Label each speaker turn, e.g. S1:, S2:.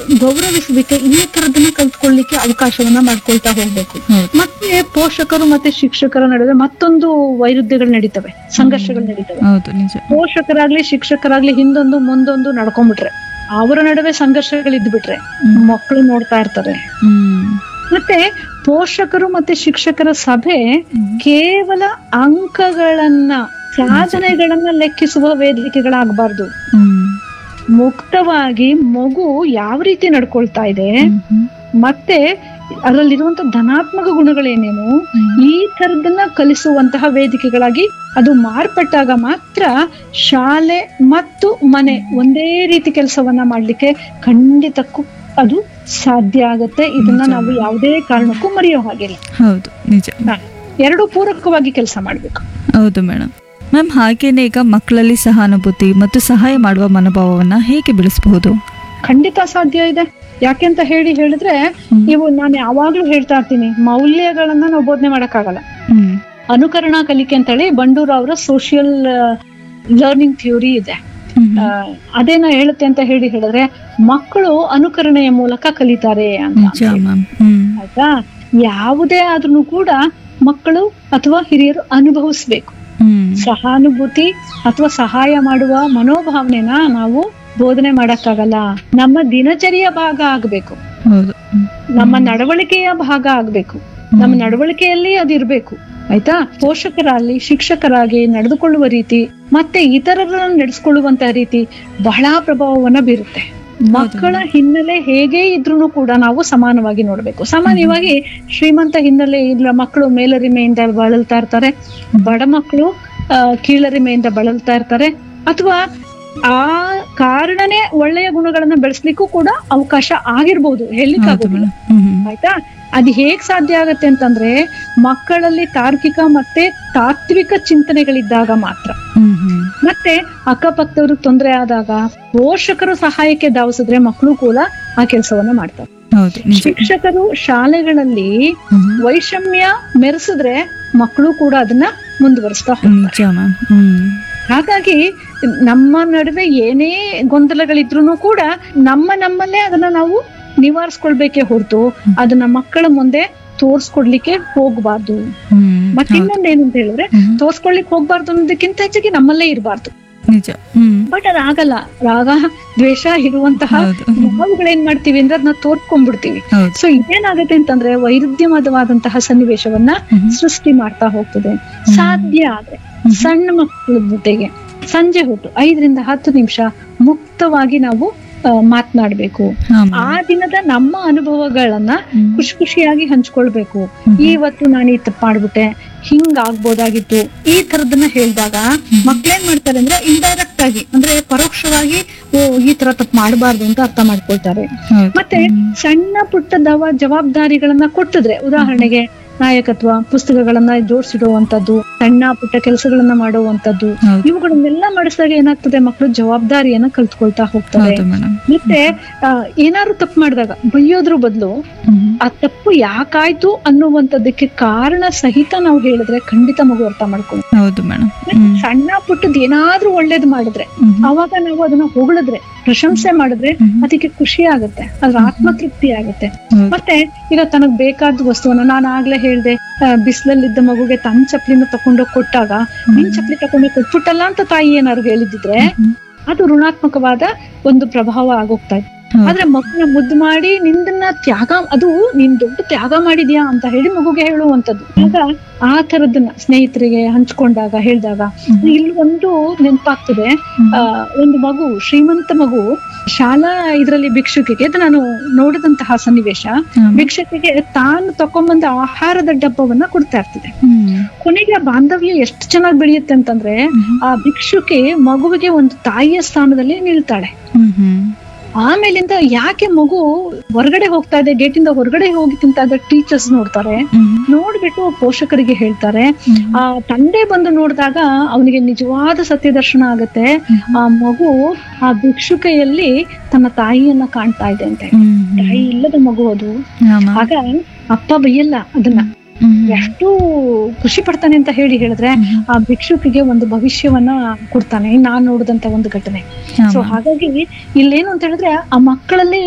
S1: ಗೌರವಿಸಲಿಕ್ಕೆ ಈ ತರದನ್ನ ಕಲ್ತ್ಕೊಳ್ಳಿಕ್ಕೆ ಅವಕಾಶವನ್ನ ಮಾಡ್ಕೊಳ್ತಾ ಹೋಗ್ಬೇಕು
S2: ಹೌದು.
S1: ಮತ್ತೆ ಪೋಷಕರು ಮತ್ತೆ ಶಿಕ್ಷಕರ ನಡುವೆ ಮತ್ತೊಂದು ವೈರುಧ್ಯಗಳು ನಡೀತವೆ ಸಂಘರ್ಷಗಳು ನಡೀತವೆ
S2: ಹೌದು ನಿಜ
S1: ಪೋಷಕರಾಗ್ಲಿ ಶಿಕ್ಷಕರಾಗ್ಲಿ ಹಿಂದೊಂದು ಮುಂದೊಂದು ನಡ್ಕೊಂಡ್ಬಿಟ್ರೆ ಅವರ ನಡುವೆ ಸಂಘರ್ಷಗಳು ಇದ್ಬಿಟ್ರೆ
S2: ಹ್ಮ್.
S1: ಮಕ್ಕಳು ನೋಡ್ತಾ ಇರ್ತಾರೆ
S2: ಹ್ಮ್
S1: ಮತ್ತೆ ಪೋಷಕರು ಮತ್ತೆ ಶಿಕ್ಷಕರ ಸಭೆ
S2: ಹ್ಮ್.
S1: ಕೇವಲ ಅಂಕಗಳನ್ನ ಸಾಧನೆಗಳನ್ನ ಲೆಕ್ಕಿಸುವ ವೇದಿಕೆಗಳಾಗಬಾರ್ದು
S2: ಹ್ಮ್
S1: ಮುಕ್ತವಾಗಿ ಮಗು ಯಾವ ರೀತಿ ನಡ್ಕೊಳ್ತಾ ಇದೆ
S2: ಹ್ಮ್ ಹ್ಮ್
S1: ಮತ್ತೆ ಅದರಲ್ಲಿರುವಂತ ಧನಾತ್ಮಕ ಗುಣಗಳೇನೇನು ಈ ತರದನ್ನ ಕಲಿಸುವಂತಹ ವೇದಿಕೆಗಳಾಗಿ ಅದು ಮಾರ್ಪಟ್ಟಾಗ ಮಾತ್ರ ಶಾಲೆ ಮತ್ತು ಮನೆ ಒಂದೇ ರೀತಿ ಕೆಲಸವನ್ನ ಮಾಡ್ಲಿಕ್ಕೆ ಖಂಡಿತಕ್ಕೂ ಅದು ಸಾಧ್ಯ ಆಗತ್ತೆ ಇದನ್ನ
S2: ನಿಜ.
S1: ನಾವು ಯಾವುದೇ ಕಾರಣಕ್ಕೂ ಮರೆಯೋ ಹಾಗಿಲ್ಲ
S2: ಹೌದು ನಿಜ
S1: ಎರಡು ಪೂರಕವಾಗಿ ಕೆಲಸ ಮಾಡ್ಬೇಕು
S2: ಹೌದು ಮೇಡಮ್ ಮ್ಯಾಮ್ ಹಾಗೇನೆ ಈಗ ಮಕ್ಕಳಲ್ಲಿ ಸಹಾನುಭೂತಿ ಮತ್ತು ಸಹಾಯ ಮಾಡುವ ಮನೋಭಾವವನ್ನ ಹೇಗೆ ಬೆಳೆಸಬಹುದು
S1: ಖಂಡಿತ ಸಾಧ್ಯ ಇದೆ ಯಾಕೆಂತ ಹೇಳಿ ಹೇಳಿದ್ರೆ
S2: ಹ್ಮ್.
S1: ಇವು ನಾನು ಯಾವಾಗ್ಲೂ ಹೇಳ್ತಾ ಇರ್ತೀನಿ ಮೌಲ್ಯಗಳನ್ನ ನಾವು ಬೋಧನೆ ಮಾಡಕ್ಕಾಗಲ್ಲ
S2: ಹ್ಮ್
S1: ಅನುಕರಣಾ ಕಲಿಕೆ ಅಂತ ಹೇಳಿ ಬಂಡೂರು ಅವರ ಸೋಷಿಯಲ್ ಲರ್ನಿಂಗ್ ಥಿಯೋರಿ ಇದೆ
S2: ಹ್ಮ್
S1: ಆ, ಅದೇನ ಹೇಳುತ್ತೆ ಅಂತ ಹೇಳಿ ಹೇಳಿದ್ರೆ ಮಕ್ಕಳು ಅನುಕರಣೆಯ ಮೂಲಕ ಕಲಿತಾರೆ ಅಂತ
S2: ನಿಜ ಮ್ಯಾಮ್ ಹ್ಮ್
S1: ಆಯ್ತಾ ಯಾವುದೇ ಆದ್ರೂ ಕೂಡ ಮಕ್ಕಳು ಅಥವಾ ಹಿರಿಯರು ಅನುಭವಿಸ್ಬೇಕು
S2: ಹ್ಮ್
S1: ಸಹಾನುಭೂತಿ ಅಥವಾ ಸಹಾಯ ಮಾಡುವ ಮನೋಭಾವನೆನ ನಾವು ಬೋಧನೆ ಮಾಡಕ್ಕಾಗಲ್ಲ ನಮ್ಮ ದಿನಚರಿಯ ಭಾಗ ಆಗ್ಬೇಕು
S2: ಹೌದು ಹ್ಮ್.
S1: ನಮ್ಮ ನಡವಳಿಕೆಯ ಭಾಗ ಆಗ್ಬೇಕು ನಮ್ಮ ನಡವಳಿಕೆಯಲ್ಲಿ ಅದಿರ್ಬೇಕು ಆಯ್ತಾ ಪೋಷಕರಾಗ್ಲಿ ಶಿಕ್ಷಕರಾಗಿ ನಡೆದುಕೊಳ್ಳುವ ರೀತಿ ಮತ್ತೆ ಇತರರನ್ನು ನಡೆಸ್ಕೊಳ್ಳುವಂತ ರೀತಿ ಬಹಳ ಪ್ರಭಾವವನ್ನ ಬೀರುತ್ತೆ ಮಕ್ಕಳ ಹಿನ್ನೆಲೆ ಹೇಗೆ ಇದ್ರೂ ಕೂಡ ನಾವು ಸಮಾನವಾಗಿ ನೋಡ್ಬೇಕು ಸಾಮಾನ್ಯವಾಗಿ ಶ್ರೀಮಂತ ಹಿನ್ನೆಲೆ ಇಲ್ಲ ಮಕ್ಕಳು ಮೇಲರಿಮೆಯಿಂದ ಬಳಲ್ತಾ ಇರ್ತಾರೆ ಬಡ ಮಕ್ಕಳು ಆ, ಕೀಳರಿಮೆಯಿಂದ ಬಳಲ್ತಾ ಇರ್ತಾರೆ ಅಥವಾ ಆ ಕಾರಣನೇ ಒಳ್ಳೆಯ ಗುಣಗಳನ್ನ ಬೆಳೆಸ್ಲಿಕ್ಕೂ ಕೂಡ ಅವಕಾಶ ಆಗಿರ್ಬೋದು
S2: ಹೌದು
S1: ಹೇಳಲಿಕ್ಕಾಗೋದಿಲ್ಲ
S2: ಮೇಡಮ್ ಹ್ಮ್ ಹ್ಮ್.
S1: ಆಯ್ತಾ ಅದು ಹೇಗ್ ಸಾಧ್ಯ ಆಗತ್ತೆ ಅಂತಂದ್ರೆ ಮಕ್ಕಳಲ್ಲಿ ತಾರ್ಕಿಕ ಮತ್ತೆ ತಾತ್ವಿಕ ಚಿಂತನೆಗಳಿದ್ದಾಗ ಮಾತ್ರ
S2: ಹ್ಮ್ ಹ್ಮ್
S1: ಮತ್ತೆ ಅಕ್ಕಪಕ್ಕದವ್ರಿಗೆ ತೊಂದರೆ ಆದಾಗ ಪೋಷಕರು ಸಹಾಯಕ್ಕೆ ಧಾವಿಸಿದ್ರೆ ಮಕ್ಕಳು ಕೂಡ ಆ ಕೆಲಸವನ್ನ ಮಾಡ್ತಾರೆ
S2: ಹೌದು ನಿಜ
S1: ಶಿಕ್ಷಕರು ಶಾಲೆಗಳಲ್ಲಿ
S2: ಹ್ಮ್ ಹ್ಮ್.
S1: ವೈಷಮ್ಯ ಮೆರೆಸಿದ್ರೆ ಮಕ್ಕಳು ಕೂಡ ಅದನ್ನ ಮುಂದುವರಿಸ್ತಾ ಹೋಗ್ತಾರೆ
S2: ನಿಜ ಮ್ಯಾಮ್ ಹ್ಮ್
S1: ಹಾಗಾಗಿ ನಮ್ಮ ನಡುವೆ ಏನೇ ಗೊಂದಲಗಳಿದ್ರು ಕೂಡ ನಮ್ಮ ನಮ್ಮಲ್ಲೇ ಅದನ್ನ ನಾವು ನಿವಾರಿಸ್ಕೊಳ್ಬೇಕೇ ಹೊರತು ಅದನ್ನ ಮಕ್ಕಳ ಮುಂದೆ ತೋರ್ಸ್ಕೊಡ್ಲಿಕ್ಕೆ ಹೋಗ್ಬಾರ್ದು
S2: ಹ್ಮ್
S1: ಮತ್ತೆ
S2: ಹೌದು.
S1: ಇನ್ನೊಂದ್ ಏನು ಅಂತ ಹೇಳಿದ್ರೆ
S2: ಹ್ಮ್.
S1: ತೋರ್ಸ್ಕೊಳ್ಲಿಕ್ಕೆ ಹೋಗ್ಬಾರ್ದು ಅನ್ನೋದಕ್ಕಿಂತ ಹೆಚ್ಚಾಗಿ ನಮ್ಮಲ್ಲೇ ಇರಬಾರ್ದು
S2: ನಿಜ ಹ್ಮ್
S1: ಬಟ್ ಅದಾಗಲ್ಲ ರಾಗ ದ್ವೇಷ ಇರುವಂತಹ
S2: ಹೌದು
S1: ನಾವುಗಳೇನ್ ಮಾಡ್ತೀವಿ ಅಂದ್ರೆ ಅದನ್ನ ತೋರ್ಸ್ಕೊಂಡ್ಬಿಡ್ತೀವಿ
S2: ಹೌದು
S1: ಸೊ ಇದೇನಾಗುತ್ತೆ ಅಂತಂದ್ರೆ ವೈರುಧ್ಯವಾದವಾದಂತಹ ಸನ್ನಿವೇಶವನ್ನ
S2: ಹ್ಮ್.
S1: ಸೃಷ್ಟಿ ಮಾಡ್ತಾ ಹೋಗ್ತದೆ ಸಾಧ್ಯ ಆದ್ರೆ ಸಣ್ಣ ಮಕ್ಕಳ ಜೊತೆಗೆ ಸಂಜೆ ಹೊತ್ತು ಐದರಿಂದ ಹತ್ತು ನಿಮಿಷ ಮುಕ್ತವಾಗಿ ನಾವು ಆ, ಮಾತ್ನಾಡ್ಬೇಕು
S2: ಹಾ
S1: ಆ ದಿನದ ನಮ್ಮ ಅನುಭವಗಳನ್ನ
S2: ಹ್ಮ್.
S1: ಖುಷಿ ಖುಷಿಯಾಗಿ ಹಂಚ್ಕೊಳ್ಬೇಕು
S2: ಹ್ಮ್.
S1: ಇವತ್ತು ನಾನು ಈ ತಪ್ಪು ಮಾಡ್ಬಿಟ್ಟೆ ಹಿಂಗ್ ಆಗ್ಬೋದಾಗಿತ್ತು ಈ ತರದನ್ನ ಹೇಳಿದಾಗ ಮಕ್ಳೇನ್ ಮಾಡ್ತಾರೆ ಅಂದ್ರೆ ಇಂಡೈರೆಕ್ಟ್ ಆಗಿ ಅಂದ್ರೆ ಪರೋಕ್ಷವಾಗಿ ಓ ಈ ತರ ತಪ್ಪು ಮಾಡಬಾರ್ದು ಅಂತ ಅರ್ಥ ಮಾಡ್ಕೊಳ್ತಾರೆ
S2: ಹೌದು.
S1: ಮತ್ತೆ ಸಣ್ಣ ಪುಟ್ಟ ದವ ಜವಾಬ್ದಾರಿಗಳನ್ನ ಕೊಟ್ಟಿದ್ರೆ ಉದಾಹರಣೆಗೆ ನಾಯಕತ್ವ ಪುಸ್ತಕಗಳನ್ನ ಜೋಡಿಸಿಡುವಂತದ್ದು ಸಣ್ಣ ಪುಟ್ಟ ಕೆಲಸಗಳನ್ನ ಮಾಡುವಂತದ್ದು
S2: ಹೌದು
S1: ಇವುಗಳನ್ನೆಲ್ಲ ಮಾಡಿಸಿದಾಗ ಏನಾಗ್ತದೆ ಮಕ್ಕಳು ಜವಾಬ್ದಾರಿಯನ್ನ ಕಲ್ತ್ಕೊಳ್ತಾ ಹೋಗ್ತಾರೆ
S2: ಹೌದು ಮೇಡಮ್
S1: ಮತ್ತೆ ಆ, ಏನಾದ್ರು ತಪ್ಪು ಮಾಡಿದಾಗ ಬೈಯೋದ್ರ ಬದಲು ಆ ತಪ್ಪು ಯಾಕಾಯ್ತು ಅನ್ನುವಂಥದ್ದಕ್ಕೆ ಕಾರಣ ಸಹಿತ ನಾವು ಹೇಳಿದ್ರೆ ಖಂಡಿತ ಮಗು ಅರ್ಥ ಮಾಡ್ಕೊಂಡು
S2: ಹೌದು ಮೇಡಮ್ ಹ್ಮ್
S1: ಸಣ್ಣ ಪುಟ್ಟದ್ ಏನಾದ್ರೂ ಒಳ್ಳೇದ್ ಮಾಡಿದ್ರೆ
S2: ಹ್ಮ್.
S1: ಅವಾಗ ನಾವು ಅದನ್ನ ಹೊಗಳಿದ್ರೆ ಪ್ರಶಂಸೆ ಮಾಡಿದ್ರೆ
S2: ಹ್ಮ್.
S1: ಅದಕ್ಕೆ ಖುಷಿ ಆಗುತ್ತೆ ಅದ್ರ ಆತ್ಮತೃಪ್ತಿ ಆಗುತ್ತೆ
S2: ಹೌದು.
S1: ಮತ್ತೆ ಈಗ ತನಗ್ ಬೇಕಾದ ವಸ್ತುವನ್ನ ನಾನು ಆಗ್ಲೇ ಹೇಳ್ದೆ ಬಿಸಿಲಲ್ಲಿದ್ದ ಮಗುಗೆ ತನ್ನ ಚಪ್ಲಿನ ತಕೊಂಡೋಗಿ ಕೊಟ್ಟಾಗ ನಿನ್ ಚಪ್ಲಿ ತಕೊಂಡೋಗಿ ಕೊಟ್ಬಿಟ್ಟಲ್ಲ ಅಂತ ತಾಯಿ ಏನಾದ್ರು ಹೇಳಿದಿದ್ರೆ
S2: ಹ್ಮ್.
S1: ಅದು ಋಣಾತ್ಮಕವಾದ ಒಂದು ಪ್ರಭಾವ ಆಗೋಗ್ತಾ ಇತ್ತು
S2: ಹೌದು.
S1: ಆದ್ರೆ ಮಗುನ ಮುದ್ದು ಮಾಡಿ ನಿಂದನ್ನ ತ್ಯಾಗ ಅದು ನೀನ್ ದೊಡ್ಡ ತ್ಯಾಗ ಮಾಡಿದ್ಯಾ ಅಂತ ಹೇಳಿ ಮಗುಗೆ ಹೇಳುವಂತದ್ದು ಆಗ ಆ ತರದನ್ನ ಸ್ನೇಹಿತರಿಗೆ ಹಂಚ್ಕೊಂಡಾಗ ಹೇಳಿದಾಗ
S2: ಹ್ಮ್.
S1: ಇಲ್ಲಿ ಒಂದು ನೆನಪಾಗ್ತದೆ
S2: ಹ್ಮ್.
S1: ಆ ಒಂದು ಮಗು ಶ್ರೀಮಂತ ಮಗು ಶಾಲಾ ಇದರಲ್ಲಿ ಭಿಕ್ಷುಕಿಗೆ ಇದು ನಾನು ನೋಡಿದಂತಹ ಸನ್ನಿವೇಶ
S2: ಹ್ಮ್.
S1: ಭಿಕ್ಷಕಿಗೆ ತಾನು ತಕೊಂಬಂದ ಆಹಾರದ ಡಬ್ಬವನ್ನ ಕೊಡ್ತಾ ಇರ್ತದೆ
S2: ಹ್ಮ್.
S1: ಕೊನೆಗೆ ಆ ಬಾಂಧವ್ಯ ಎಷ್ಟು ಚೆನ್ನಾಗಿ ಬೆಳೆಯುತ್ತೆ ಅಂತಂದ್ರೆ
S2: ಹ್ಮ್.
S1: ಆ ಭಿಕ್ಷುಕಿ ಮಗುವಿಗೆ ಒಂದು ತಾಯಿಯ ಸ್ಥಾನದಲ್ಲಿ ನಿಲ್ತಾಳೆ
S2: ಹ್ಮ್ ಹ್ಮ್.
S1: ಆಮೇಲಿಂದ ಯಾಕೆ ಮಗು ಹೊರಗಡೆ ಹೋಗ್ತಾ ಇದೆ ಗೇಟಿಂದ ಹೊರಗಡೆ ಹೋಗಿ ತಿಂತಾ ಇದ್ದ ಟೀಚರ್ಸ್ ನೋಡ್ತಾರೆ
S2: ಹ್ಮ್.
S1: ನೋಡ್ಬಿಟ್ಟು ಪೋಷಕರಿಗೆ ಹೇಳ್ತಾರೆ
S2: ಹ್ಮ್.
S1: ಆ ತಂದೆ ಬಂದು ನೋಡಿದಾಗ ಅವನಿಗೆ ನಿಜವಾದ ಸತ್ಯ ದರ್ಶನ ಆಗತ್ತೆ ಆ ಮಗು ಆ ಭಿಕ್ಷುಕೆಯಲ್ಲಿ ತನ್ನ ತಾಯಿಯನ್ನ ಕಾಣ್ತಾ ಇದೆ ಅಂತೆ
S2: ಹ್ಮ್.
S1: ತಾಯಿ ಇಲ್ಲದ ಮಗು ಅದು
S2: ಆಮ.
S1: ಆಗ ಅಪ್ಪ ಬೈಯಲ್ಲ ಅದನ್ನ
S2: ಹ್ಮ್.
S1: ಎಷ್ಟು ಖುಷಿ ಪಡ್ತಾನೆ ಅಂತ ಹೇಳಿ ಹೇಳಿದ್ರೆ
S2: ಹ್ಮ್.
S1: ಆ ಭಿಕ್ಷುಕಿಗೆ ಒಂದು ಭವಿಷ್ಯವನ್ನ ಕೊಡ್ತಾನೆ ನಾನ್ ನೋಡಿದಂತ ಒಂದು ಘಟನೆ
S2: ಆಮ.
S1: ಸೊ ಹಾಗಾಗಿ ಇಲ್ಲೇನು ಅಂತ ಹೇಳಿದ್ರೆ ಆ ಮಕ್ಕಳಲ್ಲಿ